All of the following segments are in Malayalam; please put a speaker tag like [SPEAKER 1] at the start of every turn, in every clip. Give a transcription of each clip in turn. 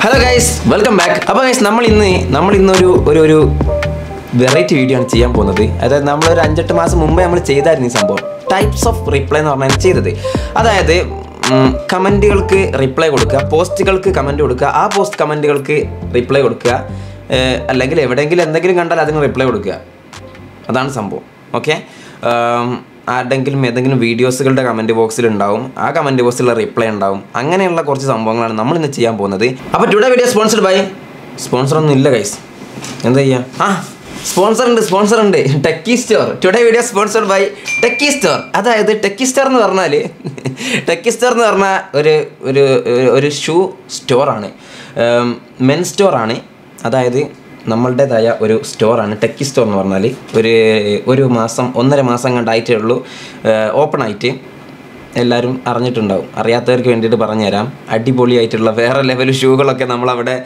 [SPEAKER 1] ഹലോ ഗൈസ് വെൽക്കം ബാക്ക് അപ്പോൾ ഗൈസ് നമ്മൾ ഇന്ന് നമ്മൾ ഇന്നൊരു ഒരു ഒരു വെറൈറ്റി വീഡിയോ ആണ് ചെയ്യാൻ പോകുന്നത് അതായത് നമ്മൾ ഒരു അഞ്ചെട്ട് മാസം മുമ്പേ നമ്മൾ ചെയ്തായിരുന്നു ഈ സംഭവം ടൈപ്സ് ഓഫ് റിപ്ലൈ എന്ന് പറഞ്ഞാൽ ചെയ്തത് അതായത് കമൻറ്റുകൾക്ക് റിപ്ലൈ കൊടുക്കുക പോസ്റ്റുകൾക്ക് കമൻറ്റ് കൊടുക്കുക ആ പോസ്റ്റ് കമൻറ്റുകൾക്ക് റിപ്ലൈ കൊടുക്കുക ഏഹ് അല്ലെങ്കിൽ എവിടെയെങ്കിലും എന്തെങ്കിലും കണ്ടാൽ അതിന് റിപ്ലൈ കൊടുക്കുക അതാണ് സംഭവം ഓക്കെ ആരുടെങ്കിലും ഏതെങ്കിലും വീഡിയോസുകളുടെ കമൻറ്റ് ബോക്സിൽ ഉണ്ടാവും ആ കമൻറ്റ് ബോക്സിലുള്ള റിപ്ലൈ ഉണ്ടാവും അങ്ങനെയുള്ള കുറച്ച് സംഭവങ്ങളാണ് നമ്മൾ ഇന്ന് ചെയ്യാൻ പോകുന്നത് അപ്പോൾ today video sponsored by sponsor ഒന്നും ഇല്ല ഗൈസ് എന്താ ചെയ്യുക ആ സ്പോൺസർ ഉണ്ട് സ്പോൺസർ ഉണ്ട് Techie Store today video sponsored by Techie Store അതായത് ടെക്കി സ്റ്റോർ എന്ന് പറഞ്ഞാൽ ടെക്കി സ്റ്റോർ എന്ന് പറഞ്ഞാൽ ഒരു ഒരു ഒരു- ഒരു ഷൂ സ്റ്റോറാണ് മെൻ സ്റ്റോറാണ് അതായത് നമ്മളുടേതായ ഒരു സ്റ്റോറാണ് ടെക്കി സ്റ്റോർ എന്ന് പറഞ്ഞാൽ ഒരു ഒരു മാസം ഒന്നര മാസം കണ്ടായിട്ടേ ഉള്ളൂ ഓപ്പൺ ആയിട്ട് എല്ലാവരും അറിഞ്ഞിട്ടുണ്ടാവും അറിയാത്തവർക്ക് വേണ്ടിയിട്ട് പറഞ്ഞുതരാം അടിപൊളിയായിട്ടുള്ള വേറെ ലെവൽ ഷൂകളൊക്കെ നമ്മളവിടെ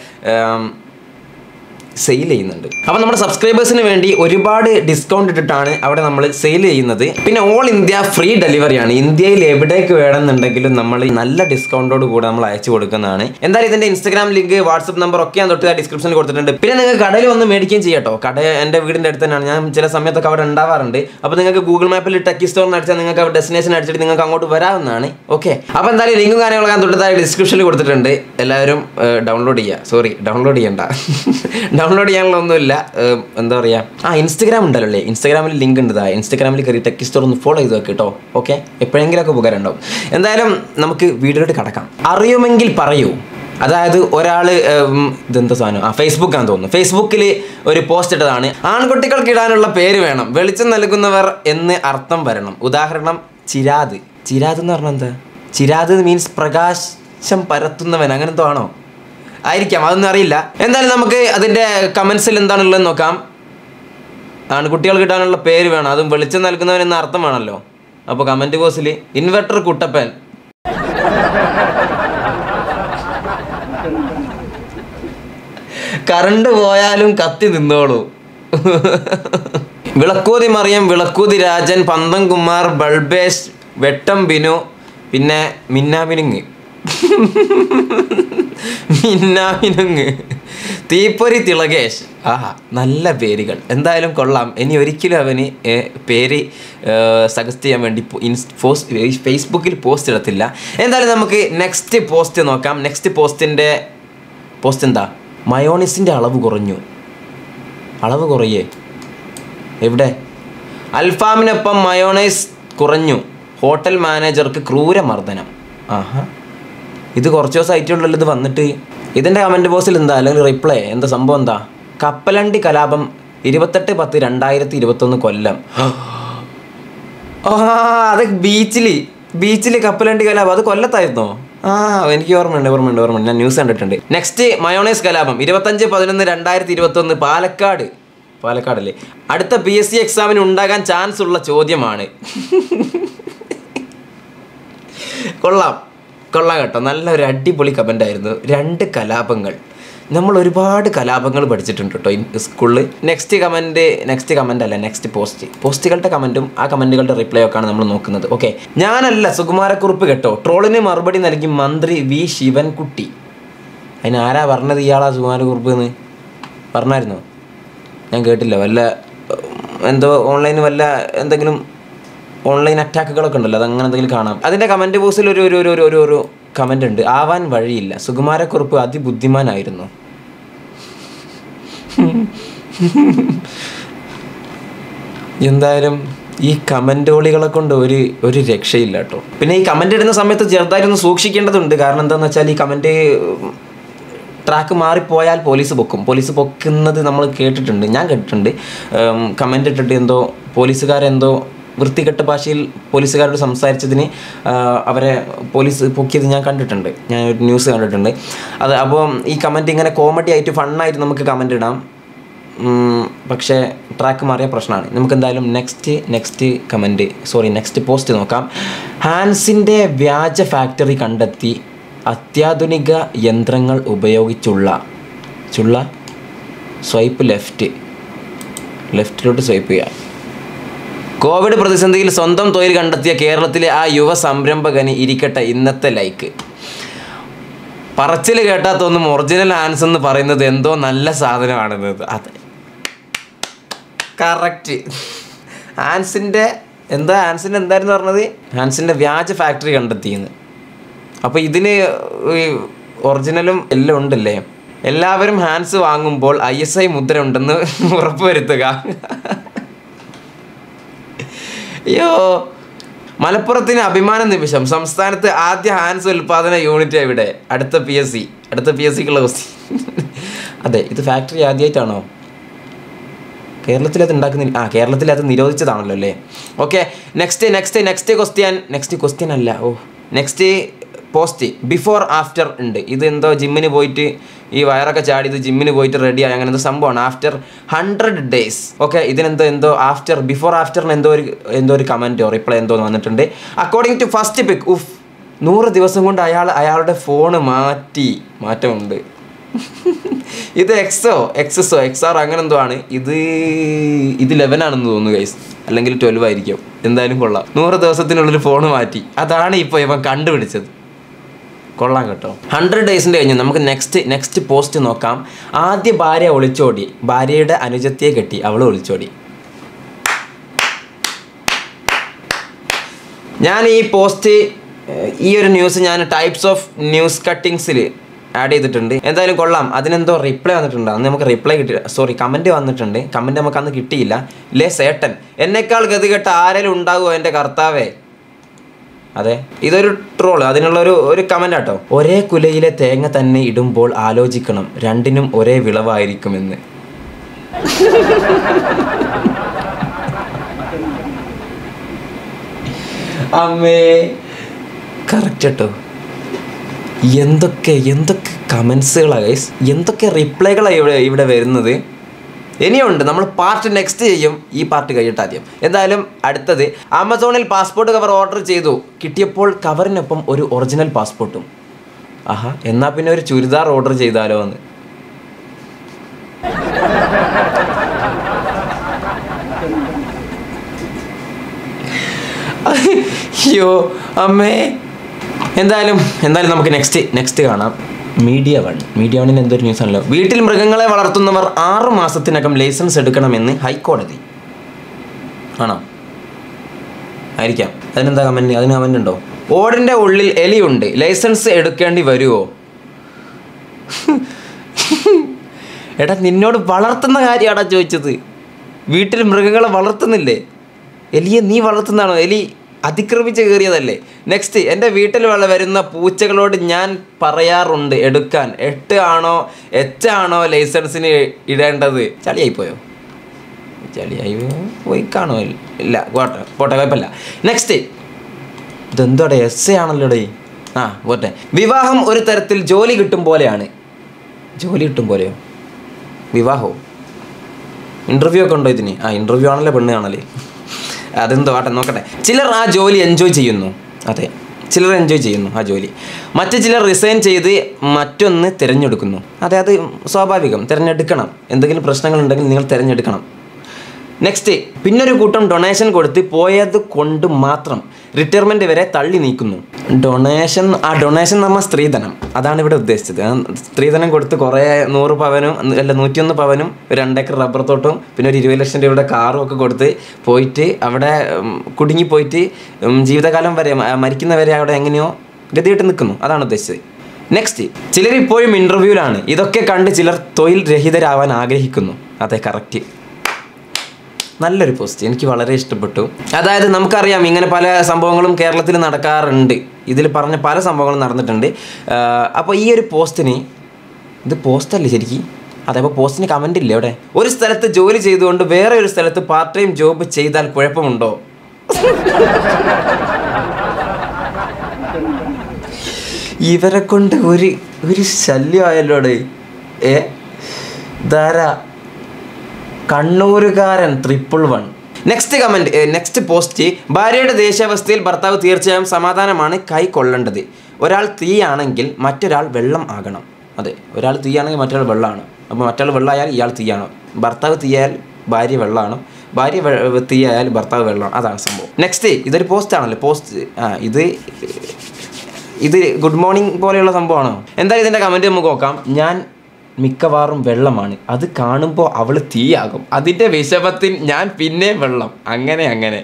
[SPEAKER 1] സെയിൽ ചെയ്യുന്നുണ്ട് അപ്പോൾ നമ്മുടെ സബ്സ്ക്രൈബേഴ്സിന് വേണ്ടി ഒരുപാട് ഡിസ്കൗണ്ട് ഇട്ടിട്ടാണ് അവിടെ നമ്മൾ സെയിൽ ചെയ്യുന്നത് പിന്നെ ഓൾ ഇന്ത്യ ഫ്രീ ഡെലിവറിയാണ് ഇന്ത്യയിൽ എവിടേക്ക് വേണമെന്നുണ്ടെങ്കിലും നമ്മൾ നല്ല ഡിസ്കൗണ്ടോട് കൂടെ നമ്മൾ അയച്ചു കൊടുക്കുന്നതാണ് എന്തായാലും ഇതിന്റെ ഇൻസ്റ്റാഗ്രാം ലിങ്ക് വാട്സപ്പ് നമ്പർ ഒക്കെ ഞാൻ തൊട്ട് ഡിസ്ക്രിപ്ഷനിൽ കൊടുത്തിട്ടുണ്ട് പിന്നെ നിങ്ങൾക്ക് കടയിൽ വന്ന് മേടിക്കുകയും ചെയ്യട്ടോ കട എൻ്റെ വീടിൻ്റെ അടുത്ത് തന്നെയാണ് ഞാൻ ചില സമയത്തൊക്കെ അവിടെ ഉണ്ടാവാറുണ്ട് അപ്പോൾ നിങ്ങൾക്ക് ഗൂഗിൾ മാപ്പിൽ ടെക്കി സ്റ്റോറിന് അടിച്ചാൽ നിങ്ങൾക്ക് അവിടെ ഡെസ്റ്റിനേഷൻ അടിച്ചിട്ട് നിങ്ങൾക്ക് അങ്ങോട്ട് വരാവുന്നതാണ് ഓക്കെ അപ്പോൾ എന്തായാലും ലിങ്കും കാര്യങ്ങളൊക്കെ ഞാൻ തൊട്ടതായി ഡിസ്ക്രിപ്ഷനിൽ കൊടുത്തിട്ടുണ്ട് എല്ലാവരും ഡൗൺലോഡ് ചെയ്യുക സോറി ഡൗൺലോഡ് ചെയ്യണ്ട ഡൗൺലോഡ് ചെയ്യാനുള്ള ഒന്നുമില്ല ഏഹ്, എന്താ പറയുക ആ ഇൻസ്റ്റഗ്രാം ഉണ്ടല്ലോ അല്ലേ ഇൻസ്റ്റഗ്രാമിൽ ലിങ്ക് ഉണ്ട് ഇതാ ഇൻസ്റ്റഗ്രാമിൽ കയറി ടെക്കി സ്റ്റോർ ഒന്ന് ഫോളോ ചെയ്ത് വെക്ക് കേട്ടോ ഓക്കെ എപ്പോഴെങ്കിലുമൊക്കെ ഉപകാരം ഉണ്ടാവും എന്തായാലും നമുക്ക് വീഡിയോയിലോട്ട് കിടക്കാം അറിയുമെങ്കിൽ പറയൂ അതായത് ഒരാൾ ഇതെന്താ സാധനം ആ ഫേസ്ബുക്കാന്ന് തോന്നുന്നു ഫേസ്ബുക്കിൽ ഒരു പോസ്റ്റ് ഇട്ടതാണ് ആൺകുട്ടികൾക്ക് ഇടാനുള്ള പേര് വേണം വെളിച്ചം നൽകുന്നവർ എന്ന് അർത്ഥം വരണം ഉദാഹരണം ചിരാത് ചിരാത് എന്ന് പറഞ്ഞാൽ എന്താ ചിരാത് മീൻസ് പ്രകാശം പരത്തുന്നവൻ അങ്ങനത്തെ ആണോ ആയിരിക്കാം അതൊന്നും അറിയില്ല എന്തായാലും നമുക്ക് അതിൻ്റെ കമൻസിൽ എന്താണുള്ളത് നോക്കാം ആൺകുട്ടികൾക്ക് ഇടാനുള്ള പേര് വേണം അതും വെളിച്ചം നൽകുന്നവൻ എന്ന അർത്ഥം വേണമല്ലോ അപ്പോൾ കമൻറ്റ് ബോക്സിൽ ഇൻവെർട്ടർ കുട്ടപ്പൻ കറണ്ട് പോയാലും കത്തി നിന്നോളൂ വിളക്കൂതി മറിയം വിളക്കൂതി രാജൻ പന്തം കുമാർ ബൾബേഷ് വെട്ടം ബിനു പിന്നെ മിന്നാമിനുങ്ങ് മിന്നാമിനുങ്ങ് തീപ്പൊരി തിളകേഷ് ആഹാ നല്ല പേരുകൾ എന്തായാലും കൊള്ളാം ഇനി ഒരിക്കലും അവന് ഏ, പേര് സജസ്റ്റ് ചെയ്യാൻ വേണ്ടി പോ- ഇൻസ്- പോസ്റ്റ് ഫേസ്ബുക്കിൽ പോസ്റ്റ് ഇടത്തില്ല എന്തായാലും നമുക്ക് നെക്സ്റ്റ് പോസ്റ്റ് നോക്കാം നെക്സ്റ്റ് പോസ്റ്റിൻ്റെ പോസ്റ്റ് എന്താ മയോണിസിൻ്റെ അളവ് കുറഞ്ഞു അളവ് കുറയേ എവിടെ അൽഫാമിനൊപ്പം മയോണൈസ് കുറഞ്ഞു ഹോട്ടൽ മാനേജർക്ക് ക്രൂരമർദ്ദനം ആഹാ ഇത് കുറച്ച് ദിവസം ആയിട്ടുള്ളല്ലോ ഇത് വന്നിട്ട് ഇതിൻ്റെ കമൻറ്റ് ബോക്സിൽ എന്താ അല്ലെങ്കിൽ റിപ്ലൈ എന്താ സംഭവം എന്താ കപ്പലണ്ടി കലാപം ഇരുപത്തെട്ട് പത്ത് രണ്ടായിരത്തി ഇരുപത്തൊന്ന് കൊല്ലം ആ അത് ബീച്ചിൽ ബീച്ചിൽ കപ്പലണ്ടി കലാപം അത് കൊല്ലത്തായിരുന്നോ ആ എനിക്ക് ഓർമ്മയുണ്ട് ഓർമ്മയുണ്ട് ഓർമ്മയുണ്ട് ഞാൻ ന്യൂസ് കണ്ടിട്ടുണ്ട് നെക്സ്റ്റ് മയോണൈസ് കലാപം ഇരുപത്തഞ്ച് പതിനൊന്ന് രണ്ടായിരത്തി ഇരുപത്തൊന്ന് പാലക്കാട് പാലക്കാടല്ലേ അടുത്ത പി എസ് സി എക്സാമിന് ഉണ്ടാകാൻ ചാൻസ് ഉള്ള ചോദ്യമാണ് കൊള്ളാം കൊള്ളാം കേട്ടോ നല്ല ഒരു അടിപൊളി കമൻ്റ് ആയിരുന്നു രണ്ട് കലാപങ്ങൾ നമ്മൾ ഒരുപാട് കലാപങ്ങൾ പഠിച്ചിട്ടുണ്ട് കേട്ടോ സ്കൂളിൽ നെക്സ്റ്റ് കമൻറ്റ് നെക്സ്റ്റ് കമൻ്റ് അല്ല നെക്സ്റ്റ് പോസ്റ്റ് പോസ്റ്റുകളുടെ കമൻറ്റും ആ കമൻറ്റുകളുടെ റിപ്ലൈ ഒക്കെയാണ് നമ്മൾ നോക്കുന്നത് ഓക്കെ ഞാനല്ല സുകുമാരക്കുറിപ്പ് കേട്ടോ ട്രോളിന് മറുപടി നൽകി മന്ത്രി വി ശിവൻകുട്ടി അതിന് ആരാ പറഞ്ഞത് ഇയാളാ സുകുമാരക്കുറിപ്പ് എന്ന് പറഞ്ഞായിരുന്നോ ഞാൻ കേട്ടില്ല വല്ല ഉം, എന്തോ ഓൺലൈൻ വല്ല എന്തെങ്കിലും ഓൺലൈൻ അറ്റാക്കുകളൊക്കെ ഉണ്ടല്ലോ അത് അങ്ങനെ എന്തെങ്കിലും കാണാം അതിൻ്റെ കമൻറ്റ് ബോക്സിൽ ഒരു ഒരു ഒരു ഒരു ഒരു ഒരു കമൻ്റ് ഉണ്ട് ആവാൻ വഴിയില്ല സുകുമാരക്കുറുപ്പ് അതിബുദ്ധിമാനായിരുന്നു എന്തായാലും ഈ കമൻറ്റോളികളെ കൊണ്ട് ഒരു ഒരു രക്ഷയില്ല കേട്ടോ പിന്നെ ഈ കമൻ്റ് ഇടുന്ന സമയത്ത് ചെറുതായിട്ടൊന്ന് സൂക്ഷിക്കേണ്ടതുണ്ട് കാരണം എന്താണെന്ന് വെച്ചാൽ ഈ കമൻറ്റ് ട്രാക്ക് മാറിപ്പോയാൽ പോലീസ് പൊക്കും പോലീസ് പൊക്കുന്നത് നമ്മൾ കേട്ടിട്ടുണ്ട് ഞാൻ കേട്ടിട്ടുണ്ട് കമൻ്റ് ഇട്ടിട്ട് എന്തോ പോലീസുകാരെന്തോ വൃത്തികെട്ട ഭാഷയിൽ പോലീസുകാരോട് സംസാരിച്ചതിന് ആ, അവരെ പോലീസ് പൊക്കിയത് ഞാൻ കണ്ടിട്ടുണ്ട് ഞാൻ ഒരു ന്യൂസ് കണ്ടിട്ടുണ്ട് അത് അപ്പോൾ ഈ കമൻറ്റ് ഇങ്ങനെ കോമഡി ആയിട്ട് ഫണ്ണായിട്ട് നമുക്ക് കമൻ്റ് ഇടാം ഉം, പക്ഷേ ട്രാക്ക് മാറിയ പ്രശ്നമാണ് നമുക്ക് എന്തായാലും next next comment sorry next post നോക്കാം ഹാൻസിൻ്റെ വ്യാജ ഫാക്ടറി കണ്ടെത്തി അത്യാധുനിക യന്ത്രങ്ങൾ ഉപയോഗിച്ചുള്ള ചുള്ള സ്വൈപ്പ് ലെഫ്റ്റ് ലെഫ്റ്റിലോട്ട് സ്വൈപ്പ് ചെയ്യാം കോവിഡ് പ്രതിസന്ധിയിൽ സ്വന്തം തൊഴിൽ കണ്ടെത്തിയ കേരളത്തിലെ ആ യുവ സംരംഭകന് ഇരിക്കട്ടെ ഇന്നത്തെ ലൈക്ക് പറച്ചിൽ കേട്ടാൽ തോന്നും ഒറിജിനൽ ആൻസ് എന്ന് പറയുന്നത് എന്തോ നല്ല സാധനമാണെന്നത് അതെ കറക്റ്റ് ആൻസിൻ്റെ എന്താ ആൻസിൻ്റെ എന്തായിരുന്നു പറഞ്ഞത് ആൻസിൻ്റെ വ്യാജ ഫാക്ടറി കണ്ടെത്തിയെന്ന് അപ്പോൾ ഇതിന് ഈ ഒറിജിനലും എല്ലാം ഉണ്ടല്ലേ എല്ലാവരും ഹാൻസ് വാങ്ങുമ്പോൾ ഐ എസ് ഐ മുദ്ര ഉണ്ടെന്ന് ഉറപ്പുവരുത്തുക അയ്യോ മലപ്പുറത്തിന് അഭിമാന നിമിഷം സംസ്ഥാനത്ത് ആദ്യ ഹാൻസ് ഉൽപാദന യൂണിറ്റ് എവിടെ അടുത്ത പി എസ് സി അടുത്ത പി എസ് സിക്കുള്ള ക്വസ്റ്റ്യൻ അതെ ഇത് ഫാക്ടറി ആദ്യമായിട്ടാണോ കേരളത്തിൽ അത് ഉണ്ടാക്കുന്നില്ല ആ കേരളത്തിൽ അത് നിരോധിച്ചതാണല്ലോ അല്ലേ okay next next next question next question അല്ല ഓ നെക്സ്റ്റ് പോസ്റ്റ് ബിഫോർ ആഫ്റ്റർ ഉണ്ട് ഇത് എന്തോ ജിമ്മിന് പോയിട്ട് ഈ വയറൊക്കെ ചാടി ഇത് ജിമ്മിന് പോയിട്ട് റെഡി ആയി അങ്ങനെ എന്തോ സംഭവമാണ് ആഫ്റ്റർ ഹൺഡ്രഡ് ഡേയ്സ് ഓക്കെ ഇതിനെന്തോ എന്തോ ആഫ്റ്റർ ബിഫോർ ആഫ്റ്ററിന് എന്തോ ഒരു എന്തോ ഒരു കമൻറ്റോ റിപ്ലൈ എന്തോ വന്നിട്ടുണ്ട് അക്കോർഡിംഗ് ടു ഫസ്റ്റ് പിക്ക് ഉഫ് നൂറ് ദിവസം കൊണ്ട് അയാൾ അയാളുടെ ഫോണ് മാറ്റി മാറ്റമുണ്ട് ഇത് എക്സോ എക്സസോ എക്സ് ആർ അങ്ങനെ എന്തോ ആണ് ഇത് ഇത് ലെവൻ ആണെന്ന് തോന്നുന്നു ഗൈസ് അല്ലെങ്കിൽ ട്വൽവ് ആയിരിക്കും എന്തായാലും കൊള്ളാം നൂറ് ദിവസത്തിനുള്ളിൽ ഫോൺ മാറ്റി അതാണ് ഇപ്പോൾ ഇവൻ കണ്ടുപിടിച്ചത് കൊള്ളാം കേട്ടോ ഹൺഡ്രഡ് ഡേയ്സിൻ്റെ കഴിഞ്ഞ് നമുക്ക് നെക്സ്റ്റ് നെക്സ്റ്റ് പോസ്റ്റ് നോക്കാം ആദ്യ ഭാര്യ ഒളിച്ചോടി ഭാര്യയുടെ അനുജത്തിയെ കെട്ടി അവൾ ഒളിച്ചോടി ഞാൻ ഈ പോസ്റ്റ് ഏഹ്, ഈ ഒരു ന്യൂസ് ഞാൻ ടൈപ്സ് ഓഫ് ന്യൂസ് കട്ടിങ്സിൽ ആഡ് ചെയ്തിട്ടുണ്ട് എന്തായാലും കൊള്ളാം അതിനെന്തോ റിപ്ലൈ വന്നിട്ടുണ്ട് അന്ന് നമുക്ക് റിപ്ലൈ കിട്ടി സോറി കമൻറ്റ് വന്നിട്ടുണ്ട് കമൻറ്റ് നമുക്ക് അന്ന് കിട്ടിയില്ല ലേ സേട്ടൻ എന്നെക്കാൾ ഗതികെട്ട ആരെങ്കിലും ഉണ്ടാകുമോ എൻ്റെ കർത്താവേ അതെ ഇതൊരു ട്രോൾ അതിനുള്ള ഒരു ഒരു കമൻ്റ് ആട്ടോ ഒരേ കുലയിലെ തേങ്ങ തന്നെ ഇടുമ്പോൾ ആലോചിക്കണം രണ്ടിനും ഒരേ വിളവായിരിക്കുമെന്ന് അമ്മേ കറക്റ്റ് കേട്ടോ എന്തൊക്കെ എന്തൊക്കെ കമൻസുകളാണ് ഗൈസ് എന്തൊക്കെ റിപ്ലൈകളാണ് ഇവിടെ ഇവിടെ വരുന്നത് ഇനിയുണ്ട് നമ്മൾ പാർട്ട് നെക്സ്റ്റ് ചെയ്യും ഈ പാർട്ട് കഴിയട്ടെ ആദ്യം എന്തായാലും അടുത്തത് ആമസോണിൽ പാസ്പോർട്ട് കവർ ഓർഡർ ചെയ്തു കിട്ടിയപ്പോൾ കവറിനൊപ്പം ഒരു ഒറിജിനൽ പാസ്പോർട്ടും ആഹാ എന്നാൽ പിന്നെ ഒരു ചുരിദാർ ഓർഡർ ചെയ്താലോ എന്ന് അയ്യോ അമ്മേ എന്തായാലും എന്തായാലും നമുക്ക് നെക്സ്റ്റ് നെക്സ്റ്റ് കാണാം മീഡിയ വൺ മീഡിയ വണ്ണിന് എന്തൊരു ന്യൂസ് ആണല്ലോ വീട്ടിൽ മൃഗങ്ങളെ വളർത്തുന്നവർ ആറ് മാസത്തിനകം ലൈസൻസ് എടുക്കണമെന്ന് ഹൈക്കോടതി ആണോ ആയിരിക്കാം അതിനെന്താ കമൻറ്റ് അതിന് കമൻ്റ് ഉണ്ടോ ഓടിൻ്റെ ഉള്ളിൽ എലിയുണ്ട് ലൈസൻസ് എടുക്കേണ്ടി വരുമോ എടാ നിന്നോട് വളർത്തുന്ന കാര്യമാടാ ചോദിച്ചത് വീട്ടിൽ മൃഗങ്ങളെ വളർത്തുന്നില്ലേ എലിയെ നീ വളർത്തുന്നതാണോ എലി അതിക്രമിച്ച് കയറിയതല്ലേ നെക്സ്റ്റ് എൻ്റെ വീട്ടിൽ വള വരുന്ന പൂച്ചകളോട് ഞാൻ പറയാറുണ്ട് എടുക്കാൻ എട്ട് ആണോ എച്ച് ആണോ ലൈസൻസിന് ഇടേണ്ടത് ചളിയായി പോയോ ചളിയായി പോയി കാണോ ഇല്ല പോട്ടെ പോട്ടെ കുഴപ്പമില്ല നെക്സ്റ്റ് ഇതെന്തോടെ എസ് എ ആണല്ലോ ഡേ ആ പോട്ടെ വിവാഹം ഒരു തരത്തിൽ ജോലി കിട്ടും പോലെയാണ് ജോലി കിട്ടും പോലെയോ വിവാഹവും ഇൻ്റർവ്യൂ ഒക്കെ ഉണ്ടോ ഇതിന് ആ ഇൻ്റർവ്യൂ ആണല്ലോ പെണ്ണ് കാണല്ലേ അതെന്തോ ആട്ടെ നോക്കട്ടെ ചിലർ ആ ജോലി എൻജോയ് ചെയ്യുന്നു അതെ ചിലർ എൻജോയ് ചെയ്യുന്നു ആ ജോലി മറ്റു ചിലർ റിസൈൻ ചെയ്ത് മറ്റൊന്ന് തിരഞ്ഞെടുക്കുന്നു അതെ അത് സ്വാഭാവികം തിരഞ്ഞെടുക്കണം എന്തെങ്കിലും പ്രശ്നങ്ങളുണ്ടെങ്കിൽ നിങ്ങൾ തിരഞ്ഞെടുക്കണം നെക്സ്റ്റ് പിന്നൊരു കൂട്ടം ഡൊണേഷൻ കൊടുത്ത് പോയത് കൊണ്ട് മാത്രം റിട്ടയർമെൻറ്റ് വരെ തള്ളി നീക്കുന്നു ഡൊണേഷൻ ആ ഡൊണേഷൻ എന്ന് പറഞ്ഞാൽ സ്ത്രീധനം അതാണ് ഇവിടെ ഉദ്ദേശിച്ചത് ആ സ്ത്രീധനം കൊടുത്ത് കുറേ നൂറ് പവനും അല്ല നൂറ്റിയൊന്ന് പവനും ഒരു രണ്ടേക്കർ റബ്ബർ തോട്ടവും പിന്നെ ഒരു ഇരുപത് ലക്ഷം രൂപയുടെ കാറും ഒക്കെ കൊടുത്ത് പോയിട്ട് അവിടെ ഉം, കുടുങ്ങി പോയിട്ട് ഉം, ജീവിതകാലം വരെ മ- മരിക്കുന്നവരെ അവിടെ എങ്ങനെയോ ഗതിയിട്ട് നിൽക്കുന്നു അതാണ് ഉദ്ദേശിച്ചത് നെക്സ്റ്റ് ചിലർ ഇപ്പോഴും ഇൻ്റർവ്യൂവിലാണ് ഇതൊക്കെ കണ്ട് ചിലർ തൊഴിൽ രഹിതരാവാൻ ആഗ്രഹിക്കുന്നു അതെ കറക്റ്റ് നല്ലൊരു പോസ്റ്റ് എനിക്ക് വളരെ ഇഷ്ടപ്പെട്ടു അതായത് നമുക്കറിയാം ഇങ്ങനെ പല സംഭവങ്ങളും കേരളത്തിൽ നടക്കാറുണ്ട് ഇതിൽ പറഞ്ഞ പല സംഭവങ്ങളും നടന്നിട്ടുണ്ട് അപ്പോൾ ഈ ഒരു പോസ്റ്റിന് ഇത് പോസ്റ്റല്ലേ ശരിക്കും അതേപോലെ പോസ്റ്റിന് കമൻ്റ് ഇല്ല ഇവിടെ ഒരു സ്ഥലത്ത് ജോലി ചെയ്തുകൊണ്ട് വേറെ ഒരു സ്ഥലത്ത് പാർട്ട് ടൈം ജോബ് ചെയ്താൽ കുഴപ്പമുണ്ടോ ഇവരെ കൊണ്ട് ഒരു ഒരു ശല്യമായല്ലോടെ ഏ ധാരാ കണ്ണൂരുകാരൻ triple one next comment next post ഭാര്യയുടെ ദേശാവസ്ഥയിൽ ഭർത്താവ് തീർച്ചയായും സമാധാനമാണ് കൈക്കൊള്ളേണ്ടത് ഒരാൾ തീയാണെങ്കിൽ മറ്റൊരാൾ വെള്ളം ആകണം അതെ ഒരാൾ തീയാണെങ്കിൽ മറ്റൊരാൾ വെള്ളമാണ് അപ്പോൾ മറ്റൊരാൾ വെള്ളമായാൽ ഇയാൾ തീയാണ് ഭർത്താവ് തീയാൽ ഭാര്യ വെള്ളമാണ് ഭാര്യ വെ- തീയായാൽ ഭർത്താവ് വെള്ളമാണ് അതാണ് സംഭവം നെക്സ്റ്റ് ഇതൊരു പോസ്റ്റ് ആണല്ലോ പോസ്റ്റ് ആ ഇത് ഇത് ഗുഡ് മോർണിംഗ് പോലെയുള്ള സംഭവമാണോ എന്തായാലും ഇതിൻ്റെ കമൻറ്റ് നമുക്ക് നോക്കാം ഞാൻ മിക്കവാറും വെള്ളമാണ് അത് കാണുമ്പോൾ അവൾ തീയാകും അതിൻ്റെ വിഷമത്തിൽ ഞാൻ പിന്നെ വെള്ളം അങ്ങനെ അങ്ങനെ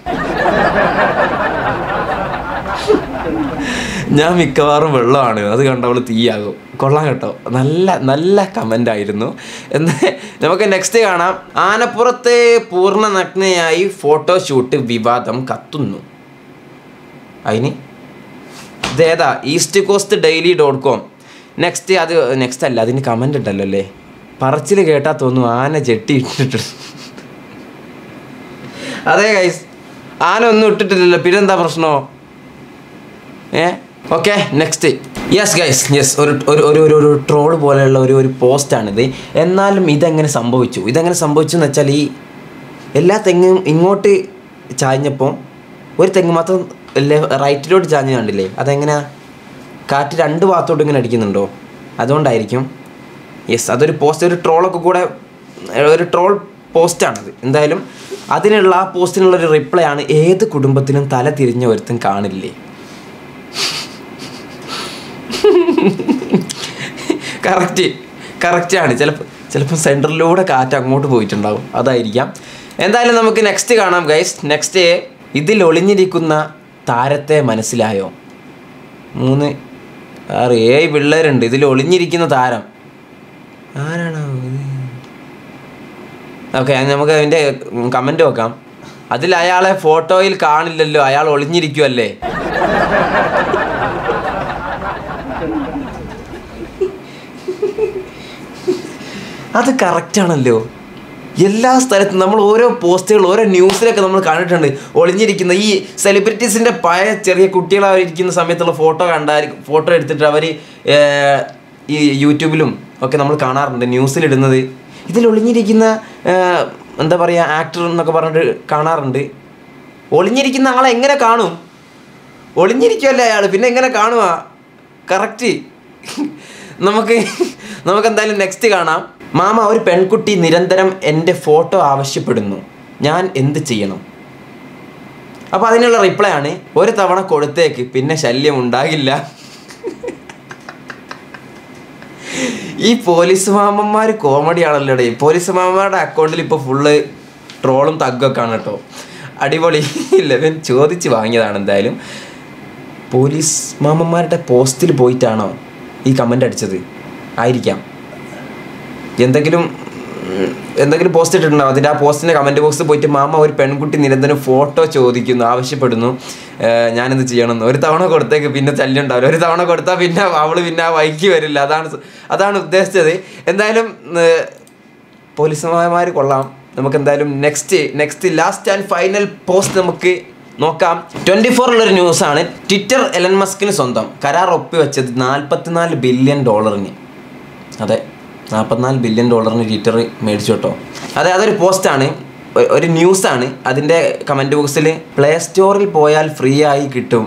[SPEAKER 1] ഞാൻ മിക്കവാറും വെള്ളമാണ് അത് കണ്ടവൾ തീയാകും കൊള്ളാം കേട്ടോ നല്ല നല്ല കമൻ്റ് ആയിരുന്നു എന്ന് നമുക്ക് നെക്സ്റ്റ് കാണാം ആനപ്പുറത്തെ പൂർണ്ണ നഗ്നയായി ഫോട്ടോഷൂട്ട് വിവാദം കത്തുന്നു അതിന് ഇതേതാ East Coast Daily dot com next അത് നെക്സ്റ്റ് അല്ല അതിന് കമൻ്റ് ഉണ്ടല്ലോ അല്ലേ പറച്ചിൽ കേട്ടാൽ തോന്നും ആന ചെട്ടി ഇട്ടിട്ട് അതെ ഗൈസ് ആന ഒന്നും ഇട്ടിട്ടില്ലല്ലോ പിന്നെന്താ പ്രശ്നമോ ഏ okay next yes guys yes ഒരു ഒരു ഒരു ഒരു ഒരു ട്രോൾ പോലെയുള്ള ഒരു ഒരു പോസ്റ്റാണിത് എന്നാലും ഇതെങ്ങനെ സംഭവിച്ചു ഇതെങ്ങനെ സംഭവിച്ചു എന്ന് വെച്ചാൽ ഈ എല്ലാ തെങ്ങും ഇങ്ങോട്ട് ചാഞ്ഞപ്പോൾ ഒരു തെങ്ങ് മാത്രം ലെ- റൈറ്റിലോട്ട് ചാഞ്ഞ് കണ്ടില്ലേ അതെങ്ങനെയാ കാറ്റ് രണ്ട് ഭാഗത്തോട്ട് ഇങ്ങനെ അടിക്കുന്നുണ്ടോ അതുകൊണ്ടായിരിക്കും യെസ് അതൊരു പോസ്റ്റ് ഒരു ട്രോളൊക്കെ കൂടെ ഏർ, ഒരു ട്രോൾ പോസ്റ്റാണത് എന്തായാലും അതിനുള്ള ആ പോസ്റ്റിനുള്ള ഒരു റിപ്ലൈ ആണ് ഏത് കുടുംബത്തിനും തല തിരിഞ്ഞ ഒരുത്തും കാണില്ലേ കറക്റ്റ് കറക്റ്റാണ് ചിലപ്പോൾ ചിലപ്പോൾ സെൻറ്ററിലൂടെ കാറ്റ് അങ്ങോട്ട് പോയിട്ടുണ്ടാവും അതായിരിക്കാം എന്തായാലും നമുക്ക് നെക്സ്റ്റ് കാണാം ഗൈസ് നെക്സ്റ്റ് ഇതിൽ ഒളിഞ്ഞിരിക്കുന്ന താരത്തെ മനസ്സിലായോ മൂന്ന് ആറ് ഏഴ് പിള്ളേരുണ്ട് ഇതിൽ ഒളിഞ്ഞിരിക്കുന്ന താരം ആരാണോ ഓക്കെ നമുക്ക് അതിൻ്റെ കമൻറ്റ് നോക്കാം അതിൽ അയാളെ ഫോട്ടോയിൽ കാണില്ലല്ലോ അയാൾ ഒളിഞ്ഞിരിക്കുമല്ലേ അത് കറക്റ്റാണല്ലോ എല്ലാ സ്ഥലത്തും നമ്മൾ ഓരോ പോസ്റ്റുകൾ ഓരോ ന്യൂസിലൊക്കെ നമ്മൾ കണ്ടിട്ടുണ്ട് ഒളിഞ്ഞിരിക്കുന്ന ഈ സെലിബ്രിറ്റീസിൻ്റെ പഴയ ചെറിയ കുട്ടികളായിരിക്കുന്ന സമയത്തുള്ള ഫോട്ടോ കണ്ടാൽ ഫോട്ടോ എടുത്തിട്ട് അവർ ഈ യൂട്യൂബിലും ഒക്കെ നമ്മൾ കാണാറുണ്ട് ന്യൂസിലിടുന്നത് ഇതിൽ ഒളിഞ്ഞിരിക്കുന്ന ഏർ, എന്താ പറയുക ആക്ടർ എന്നൊക്കെ പറഞ്ഞിട്ട് കാണാറുണ്ട് ഒളിഞ്ഞിരിക്കുന്ന ആളെ എങ്ങനെ കാണും ഒളിഞ്ഞിരിക്കുമല്ലേ അയാൾ പിന്നെ എങ്ങനെ കാണുക കറക്റ്റ് നമുക്ക് നമുക്ക് എന്തായാലും നെക്സ്റ്റ് കാണാം മാമ ഒരു പെൺകുട്ടി നിരന്തരം എൻ്റെ ഫോട്ടോ ആവശ്യപ്പെടുന്നു ഞാൻ എന്ത് ചെയ്യണം അപ്പോൾ അതിനുള്ള റിപ്ലൈ ആണ് ഒരു തവണ കൊടുത്തേക്ക് പിന്നെ ശല്യം ഉണ്ടാകില്ല ഈ പോലീസ് മാമന്മാർ കോമഡി ആണല്ലോ ഡേ പോലീസ് മാമന്മാരുടെ അക്കൗണ്ടിൽ ഇപ്പോൾ ഫുള്ള് ട്രോളും തഗ്ഗൊക്കെ ആണ് കേട്ടോ അടിപൊളി ലെവൻ ചോദിച്ച് വാങ്ങിയതാണ് എന്തായാലും പോലീസ് മാമന്മാരുടെ പോസ്റ്റിൽ പോയിട്ടാണോ ഈ കമൻ്റ് അടിച്ചത് ആയിരിക്കാം എന്തെങ്കിലും ഉം, എന്തെങ്കിലും പോസ്റ്റ് ഇട്ടിട്ടുണ്ടാവും അതിൻ്റെ ആ പോസ്റ്റിൻ്റെ കമൻറ്റ് ബോക്സിൽ പോയിട്ട് മാമ ഒരു പെൺകുട്ടി നിരന്തരം ഫോട്ടോ ചോദിക്കുന്നു ആവശ്യപ്പെടുന്നു ഏർ, ഞാനെന്ത് ചെയ്യണമെന്ന് ഒരു തവണ കൊടുത്തേക്ക് പിന്നെ ശല്യം ഉണ്ടാവില്ല ഒരു തവണ കൊടുത്താൽ പിന്നെ അവൾ പിന്നെ ആ വൈക്ക് വരില്ല അതാണ് സ- അതാണ് ഉദ്ദേശിച്ചത് എന്തായാലും ഏർ, പോലീസുമാർ കൊള്ളാം നമുക്ക് എന്തായാലും next next last and final post നമുക്ക് നോക്കാം ട്വൻറ്റി ഫോറിലൊരു ന്യൂസാണ് ട്വിറ്റർ എലൻ മസ്കിന് സ്വന്തം കരാർ ഒപ്പിവെച്ചത് നാൽപ്പത്തിനാല് ബില്യൺ ഡോളറിന് അതെ നാൽപ്പത്തിനാല് ബില്യൺ ഡോളറിന് ട്വിറ്റർ മേടിച്ചു കേട്ടോ അതെ അതൊരു പോസ്റ്റാണ് ഒ- ഒരു ന്യൂസാണ് അതിൻ്റെ കമൻറ്റ് ബോക്സിൽ പ്ലേ സ്റ്റോറിൽ പോയാൽ ഫ്രീ ആയി കിട്ടും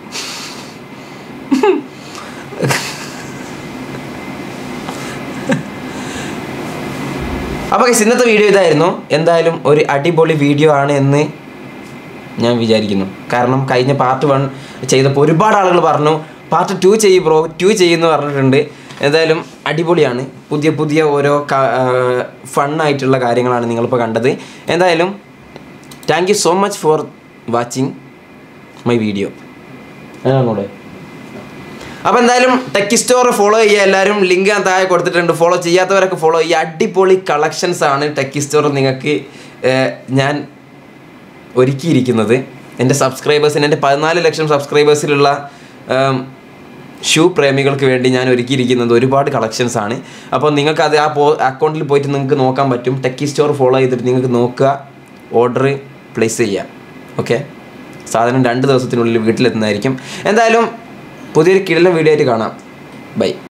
[SPEAKER 1] അപ്പോൾ guys, ഇന്നത്തെ വീഡിയോ ഇതായിരുന്നു എന്തായാലും ഒരു അടിപൊളി വീഡിയോ ആണ് എന്ന് ഞാൻ വിചാരിക്കുന്നു കാരണം കഴിഞ്ഞ പാർട്ട് വൺ ചെയ്തപ്പോൾ ഒരുപാട് ആളുകൾ പറഞ്ഞു പാർട്ട് ടു ചെയ്യ് ബ്രോ ടു ചെയ്യുമെന്ന് പറഞ്ഞിട്ടുണ്ട് എന്തായാലും അടിപൊളിയാണ് പുതിയ പുതിയ ഓരോ ഫണ്ണായിട്ടുള്ള കാര്യങ്ങളാണ് നിങ്ങളിപ്പോൾ കണ്ടത് എന്തായാലും thank you so much for watching my video അതാണൂടെ അപ്പോൾ എന്തായാലും ടെക്കി സ്റ്റോർ ഫോളോ ചെയ്യുക എല്ലാവരും ലിങ്ക് ഞാൻ താഴെ കൊടുത്തിട്ടുണ്ട് ഫോളോ ചെയ്യാത്തവരൊക്കെ ഫോളോ ചെയ്യുക അടിപൊളി കളക്ഷൻസ് ആണ് ടെക്കി സ്റ്റോർ നിങ്ങൾക്ക് ഏർ, ഞാൻ ഒരുക്കിയിരിക്കുന്നത് എൻ്റെ സബ്സ്ക്രൈബേഴ്സിന് എൻ്റെ പതിനാല് ലക്ഷം സബ്സ്ക്രൈബേഴ്സിലുള്ള ഷൂ പ്രേമികൾക്ക് വേണ്ടി ഞാൻ ഒരുക്കിയിരിക്കുന്നത് ഒരുപാട് കളക്ഷൻസ് ആണ് അപ്പോൾ നിങ്ങൾക്ക് അത് ആ പോ അക്കൗണ്ടിൽ പോയിട്ട് നിങ്ങൾക്ക് നോക്കാൻ പറ്റും ടെക്കി സ്റ്റോർ ഫോളോ ചെയ്തിട്ട് നിങ്ങൾക്ക് നോക്കുക ഓർഡർ പ്ലേസ് ചെയ്യാം ഓക്കെ സാധനം രണ്ട് ദിവസത്തിനുള്ളിൽ വീട്ടിലെത്തുന്നതായിരിക്കും എന്തായാലും പുതിയൊരു കിടലം വീഡിയോ ആയിട്ട് കാണാം ബൈ